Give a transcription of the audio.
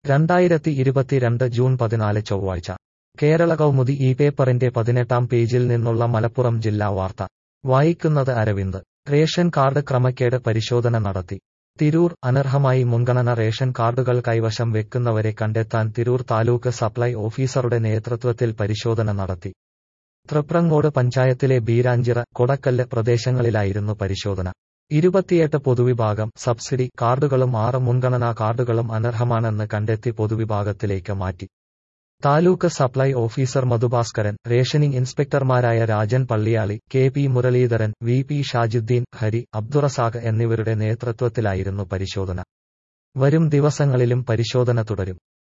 രണ്ടായിരത്തി ഇരുപത്തിരണ്ട് ജൂൺ പതിനാല് ചൊവ്വാഴ്ച കേരള കൗമുദി ഈ പേപ്പറിന്റെ പതിനെട്ടാം പേജിൽ നിന്നുള്ള മലപ്പുറം ജില്ലാ വാർത്ത വായിക്കുന്നത് അരവിന്ദ് റേഷൻ കാർഡ് ക്രമക്കേട് പരിശോധന നടത്തി തിരൂർ അനർഹമായി മുൻഗണന റേഷൻ കാർഡുകൾ കൈവശം വെക്കുന്നവരെ കണ്ടെത്താൻ തിരൂർ താലൂക്ക് സപ്ലൈ ഓഫീസറുടെ നേതൃത്വത്തിൽ പരിശോധന നടത്തി തൃപ്രങ്ങോട് പഞ്ചായത്തിലെ ബീരാഞ്ചിറ കൊടക്കല്ല് പ്രദേശങ്ങളിലായിരുന്നു പരിശോധന ഇരുപത്തിയെട്ട് പൊതുവിഭാഗം സബ്സിഡി കാർഡുകളും ആറ് മുൻഗണനാ കാർഡുകളും അനർഹമാണെന്ന് കണ്ടെത്തി പൊതുവിഭാഗത്തിലേക്ക് മാറ്റി taluk supply officer Madhubhaskaran rationing ഇൻസ്പെക്ടർമാരായ Rajan Palliyali K P Muraleedharan V P Shajudheen Hari Abdurazak എന്നിവരുടെ നേതൃത്വത്തിലായിരുന്നു പരിശോധന വരും ദിവസങ്ങളിലും പരിശോധന തുടരും